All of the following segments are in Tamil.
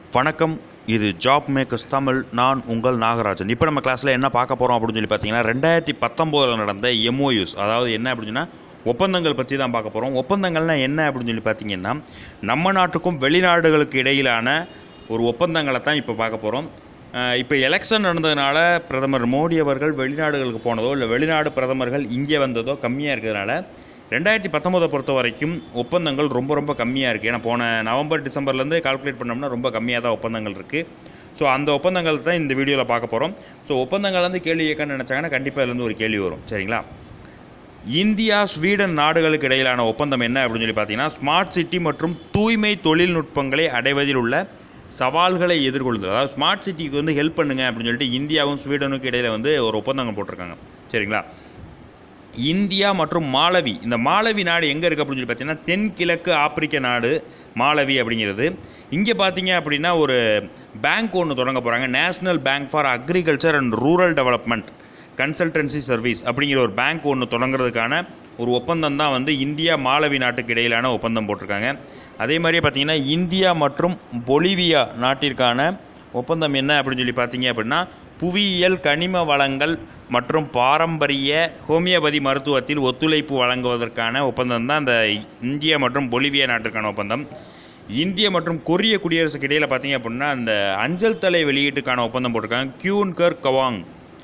வணக்கம் இது ஜாப் மேக்கர்ஸ் தமிழ் நான் உங்கள் நாகராஜன் இப்போ நம்ம கிளாஸில் என்ன பார்க்க போகிறோம் அப்படின்னு சொல்லி பார்த்தீங்கன்னா ரெண்டாயிரத்தி பத்தொம்போதில் நடந்த எம்ஓயூஸ் அதாவது என்ன அப்படின்னு சொன்னால் ஒப்பந்தங்கள் பற்றி தான் பார்க்க போகிறோம் ஒப்பந்தங்கள்னால் என்ன அப்படின்னு சொல்லி பார்த்தீங்கன்னா நம்ம நாட்டுக்கும் வெளிநாடுகளுக்கு இடையிலான ஒரு ஒப்பந்தங்களை தான் இப்போ பார்க்க போகிறோம் இப்போ எலெக்ஷன் நடந்ததுனால பிரதமர் மோடி அவர்கள் வெளிநாடுகளுக்கு போனதோ இல்லை வெளிநாடு பிரதமர்கள் இங்கே வந்ததோ கம்மியாக இருக்கிறதுனால ரெண்டாயிரத்தி பத்தொம்போதை பொறுத்த வரைக்கும் ஒப்பந்தங்கள் ரொம்ப ரொம்ப கம்மியாக இருக்குது ஏன்னா போன நவம்பர் டிசம்பர்லேருந்து கால்குலேட் பண்ணோம்னா ரொம்ப கம்மியாக தான் ஒப்பந்தங்கள் இருக்குது ஸோ அந்த ஒப்பந்தங்கள் தான் இந்த வீடியோவில் பார்க்க போகிறோம் ஸோ ஒப்பந்தங்கள் வந்து கேள்வி கேட்கன்னு நினச்சாங்கன்னா கண்டிப்பாக இதுலேருந்து ஒரு கேள்வி வரும் சரிங்களா இந்தியா ஸ்வீடன் நாடுகளுக்கு இடையிலான ஒப்பந்தம் என்ன அப்படின்னு சொல்லி பார்த்தீங்கன்னா ஸ்மார்ட் சிட்டி மற்றும் தூய்மை தொழில்நுட்பங்களை அடைவதில் உள்ள சவால்களை எதிர்கொள்ளுதல் அதாவது ஸ்மார்ட் சிட்டிக்கு வந்து ஹெல்ப் பண்ணுங்க அப்படின்னு சொல்லிட்டு இந்தியாவும் ஸ்வீடனுக்கு இடையில வந்து ஒரு ஒப்பந்தங்கள் போட்டிருக்காங்க சரிங்களா இந்தியா மற்றும் மாலவி இந்த மாலவி நாடு எங்கே இருக்குது அப்படின்னு சொல்லி பார்த்தீங்கன்னா தென்கிழக்கு ஆப்பிரிக்க நாடு மாலவி அப்படிங்கிறது இங்கே பார்த்தீங்க அப்படின்னா ஒரு பேங்க் ஒன்று தொடங்க போகிறாங்க national bank for agriculture and rural development consultancy service அப்படிங்கிற ஒரு பேங்க் ஒன்று தொடங்குறதுக்கான ஒரு ஒப்பந்தம் தான் வந்து இந்தியா மாலவி நாட்டுக்கு இடையிலான ஒப்பந்தம் போட்டிருக்காங்க அதே மாதிரியே பார்த்தீங்கன்னா இந்தியா மற்றும் பொலிவியா நாட்டிற்கான ஒப்பந்தம் என்ன அப்படின்னு சொல்லி பார்த்தீங்க அப்படின்னா புவியியல் கனிம வளங்கள் மற்றும் பாரம்பரிய ஹோமியோபதி மருத்துவத்தில் ஒத்துழைப்பு வழங்குவதற்கான ஒப்பந்தம் தான் இந்த இந்தியா மற்றும் பொலிவியா நாட்டிற்கான ஒப்பந்தம் இந்திய மற்றும் கொரிய குடியரசுக்கு இடையில் பார்த்தீங்க அப்படின்னா அந்த அஞ்சல் தலை வெளியீட்டுக்கான ஒப்பந்தம் போட்டிருக்காங்க கியூன்கர் கவாங்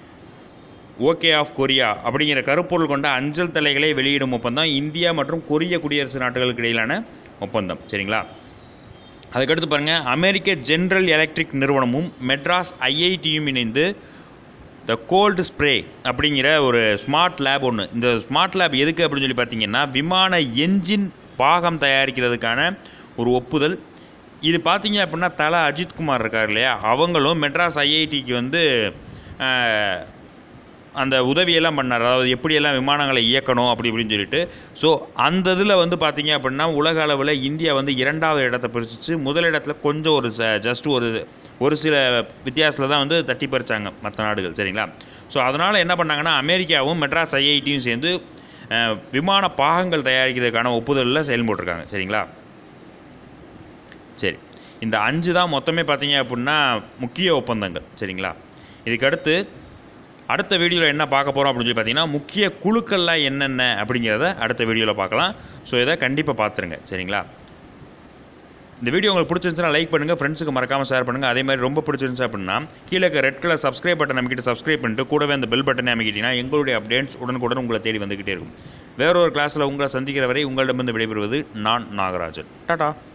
ஓகே ஆஃப் கொரியா அப்படிங்கிற கருப்பொருள் கொண்ட அஞ்சல் தலைகளை வெளியிடும் ஒப்பந்தம் இந்தியா மற்றும் கொரிய குடியரசு நாடுகளுக்கு இடையிலான ஒப்பந்தம் சரிங்களா அதுக்கடுத்து பாருங்கள் அமெரிக்க ஜென்ரல் எலக்ட்ரிக் நிறுவனமும் மெட்ராஸ் ஐஐடியும் இணைந்து த கோல்டு ஸ்ப்ரே அப்படிங்கிற ஒரு ஸ்மார்ட் லேப் ஒன்று இந்த ஸ்மார்ட் லேப் எதுக்கு அப்படின்னு சொல்லி பார்த்தீங்கன்னா விமான என்ஜின் பாகம் தயாரிக்கிறதுக்கான ஒரு ஒப்புதல் இது பார்த்தீங்க அப்படின்னா தல அஜித்குமார் இருக்கார் இல்லையா அவங்களும் மெட்ராஸ் ஐஐடிக்கு வந்து ஆஹ், அந்த உதவியெல்லாம் பண்ணார் அதாவது எப்படியெல்லாம் விமானங்களை இயக்கணும் அப்படி இப்படின்னு சொல்லிட்டு ஸோ அந்த இதில் வந்து பார்த்தீங்க அப்படின்னா உலக அளவில் இந்தியா வந்து இரண்டாவது இடத்தை பிரிச்சிச்சு முதல் இடத்துல கொஞ்சம் ஒரு ஜஸ்ட் ஒரு ஒரு சில வித்தியாசத்தில் தான் வந்து தட்டி பறிச்சாங்க மற்ற நாடுகள் சரிங்களா ஸோ அதனால் என்ன பண்ணாங்கன்னா அமெரிக்காவும் மெட்ராஸ் ஐஐடியும் சேர்ந்து அஹ், விமான பாகங்கள் தயாரிக்கிறதுக்கான ஒப்புதலில் செயல்பட்டுருக்காங்க சரிங்களா சரி இந்த அஞ்சு தான் மொத்தமே பார்த்தீங்க அப்படின்னா முக்கிய ஒப்பந்தங்கள் சரிங்களா இதுக்கடுத்து அடுத்த வீடியோவில் என்ன பார்க்க போகிறோம் அப்படின்னு சொல்லி பார்த்தீங்கன்னா முக்கிய குழுக்கள்லாம் என்னென்ன அப்படிங்கிறத அடுத்த வீடியோவில் பார்க்கலாம் ஸோ இதை கண்டிப்பாக பார்த்துருங்க சரிங்களா இந்த வீடியோ உங்களுக்கு பிடிச்சிருந்துச்சுன்னா லைக் பண்ணுங்கள் ஃப்ரெண்ட்ஸுக்கு மறக்காமல் ஷேர் பண்ணுங்கள் அதே மாதிரி ரொம்ப பிடிச்சிருந்துச்சு அப்படின்னா கீழே இருக்க ரெட் கலர் சப்ஸ்கிரைப் பட்டன் அமைக்கிட்டு சப்ஸ்கிரைப் பண்ணிட்டு கூடவே அந்த பெல் பட்டனை அமைக்கிட்டீங்கன்னா எங்களுடைய அப்டேட்ஸ் உடனுக்குடன் உங்களை தேடி வந்துக்கிட்டே இருக்கும் வேற ஒரு கிளாஸில் உங்களை சந்திக்கிற வரை உங்களிடமிருந்து விடைபெறுவது நான் நாகராஜன் டாடா